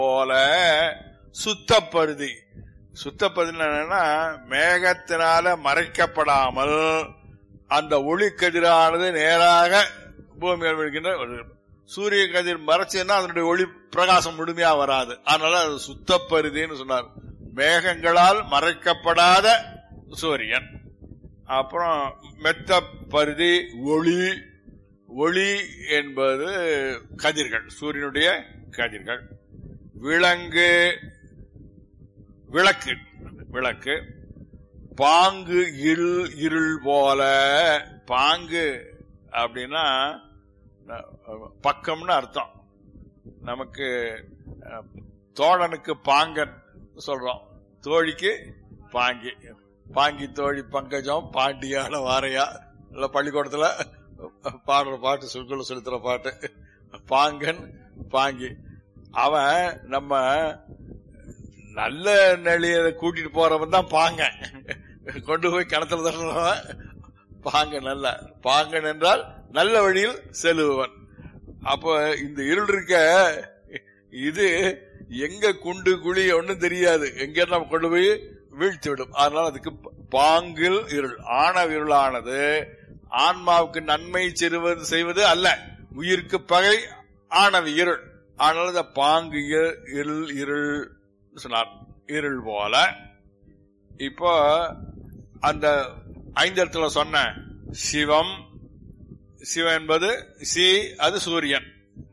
போல சுத்தப்பருதி சுத்தப்பருதி என்னன்னா மேகத்தினால மறைக்கப்படாமல் அந்த ஒளி கதிரானது நேராக பூமியில் விழுகின்ற ஒரு சூரிய கதிர் மறைச்சுன்னா அதனுடைய ஒளி பிரகாசம் முழுமையா வராது அதனால அது சுத்தப்பருதின்னு சொன்னார் மேகங்களால் மறைக்கப்படாத சூரியன் அப்புறம் மெத்த பருதி ஒளி ஒளி என்பது கதிர்கள் சூரியனுடைய கதிர்கள் விலங்கு விளக்கு விளக்கு பாங்கு இல் இருள் போல பாங்கு அப்படின்னா அஹ், பக்கம்னு அர்த்தம் நமக்கு அஹ், தோழனுக்கு பாங்கன் சொல்றோம் தோழிக்கு பாங்கி பாங்கி தோழி பங்கஜம் பாண்டியான வாரையா இல்ல பள்ளிக்கூடத்துல பாடுற பாட்டு சொற்களை செலுத்துற பாட்டு பாங்கன் பாங்கி அவன் நம்ம நல்ல நெளிய கூட்டிட்டு போறவன் தான் பாங்க கொண்டு போய் கிணத்துல தட்டுறவன் பாங்க நல்ல பாங்கன் என்றால் நல்ல வழியில் செல்லுபவன் அப்ப இந்த இருள் இருக்க இது எங்க குண்டு குழி ஒண்ணும் தெரியாது எங்க நம்ம கொண்டு போய் வீழ்த்தி விடும் அதனால அதுக்கு பாங்கில் இருள் ஆணவ இருளானது ஆன்மாவுக்கு நன்மை செய்வது செய்வது அல்ல உயிருக்கு பகை ஆணவ இருள் ஆனால் இந்த பாங்கு இரு- இருள் இருள் சொன்னார் இருள் போல இப்போ அந்த ஐந்தத்துல சொன்ன சிவம் சிவம் என்பது சி அது சூரியன்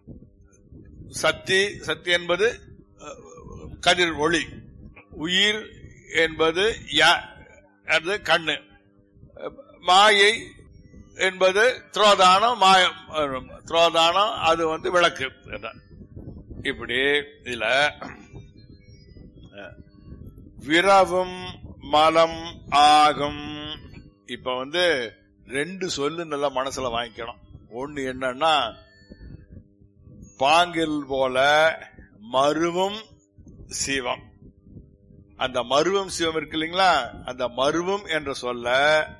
சக்தி சக்தி என்பது அஹ், கதிர் ஒளி உயிர் என்பது ய- அது கண்ணு அஹ், மாயை என்பது துரோதானம் மாயம் அஹ், துரோதானம் அது வந்து விளக்கு அதான். இப்படி இதுல அஹ், விரவும் மலம் ஆகும் இப்ப வந்து ரெண்டு சொல்லு நல்லா மனசுல வாங்கிக்கணும் ஒண்ணு என்னன்னா பாங்கில் போல மருவும் சிவம் அந்த மருவம் சிவம் இருக்கு இல்லைங்களா அந்த மருவம் என்ற சொல்ல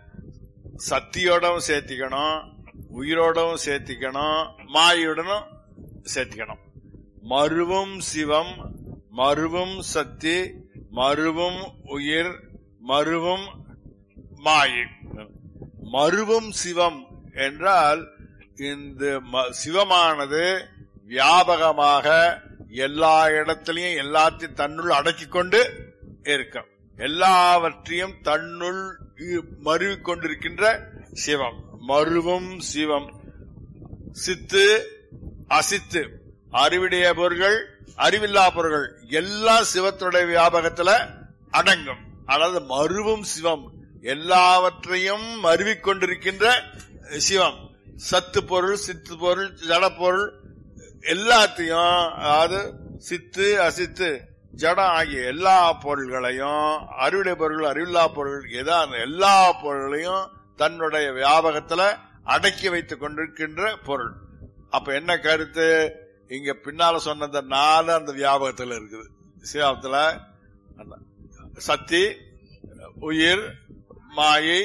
சக்தியோடவும் சேர்த்திக்கணும் உயிரோடவும் சேர்த்திக்கணும் மாயுடனும் சேர்த்திக்கணும் மருவும் சிவம் மருவும் சக்தி மருவும் உயிர் மருவும் மாயை மருவும் சிவம் என்றால் இந்த ம- சிவமானது வியாபகமாக எல்லா இடத்திலையும் எல்லாத்தையும் தன்னுள் அடக்கிக் கொண்டு இருக்கும் எல்லாவற்றையும் தன்னுள் இ- மருவிக் கொண்டிருக்கின்ற சிவம் மருவும் சிவம் சித்து அசித்து அறிவுடைய பொருள்கள் அறிவில்லா பொருள்கள் எல்லாம் சிவத்துடைய வியாபகத்துல அடங்கும் அதாவது மருவும் சிவம் எல்லாவற்றையும் மருவிக் கொண்டிருக்கின்ற சிவம் சத்து பொருள் சித்து பொருள் ஜட பொருள் எல்லாத்தையும் அதாவது சித்து அசித்து ஜடம் ஆகிய எல்லா பொருள்களையும் அறிவுடைய பொருள் அறிவில்லா பொருள் எதா எல்லா பொருளையும் தன்னுடைய வியாபகத்துல அடக்கி வைத்துக் கொண்டிருக்கின்ற பொருள் அப்ப என்ன கருத்து இங்க பின்னால சொன்ன அந்த நாலு அந்த வியாபகத்துல இருக்குது சிவத்துல அந்த சக்தி உயிர் மாயை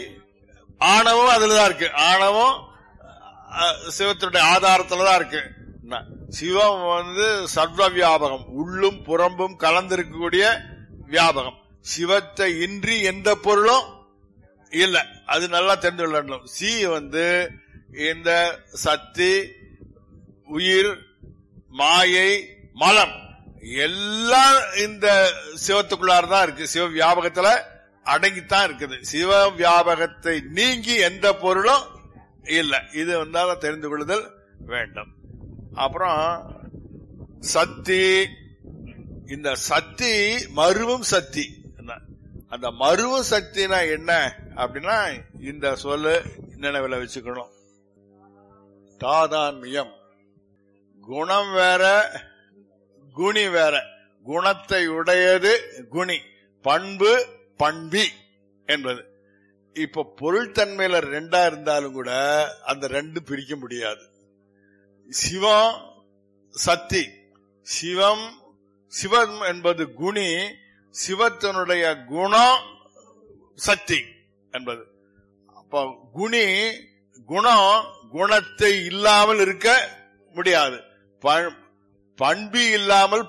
ஆணவம் அதுலதான் இருக்கு ஆணவம் அஹ், சிவத்தினுடைய ஆதாரத்துல தான் இருக்கு என்ன? சிவம் வந்து சர்வ வியாபகம் உள்ளும் புறம்பும் கலந்திருக்கக்கூடிய வியாபகம் சிவத்தை இன்றி எந்த பொருளும் இல்ல அது நல்லா தெரிந்து கொள்ளணும் சி வந்து இந்த சக்தி உயிர் மாயை மலம் எல்லாம் இந்த சிவத்துக்குள்ளார தான் இருக்கு சிவ வியாபகத்துல அடங்கித்தான் இருக்குது சிவ வியாபகத்தை நீங்கி எந்த பொருளும் இல்ல இது வந்தால தெரிந்து கொள்ளுதல் வேண்டும் அப்புறம் சக்தி இந்த சக்தி மருவும் சக்தி என்ன? அந்த மருவும் சக்தினா என்ன அப்படின்னா இந்த சொல்லு நினைவுல வச்சுக்கணும் தாதான்மியம் குணம் வேற குணி வேற குணத்தை உடையது குணி பண்பு பண்பி என்பது இப்ப பொருள் தன்மையில ரெண்டா இருந்தாலும் கூட அந்த ரெண்டு பிரிக்க முடியாது சிவம் சக்தி சிவம் சிவம் என்பது குணி சிவத்தினுடைய குணம் சக்தி என்பது அப்ப குணி குணம் குணத்தை இல்லாமல் இருக்க முடியாது ப- பண்பு இல்லாமல்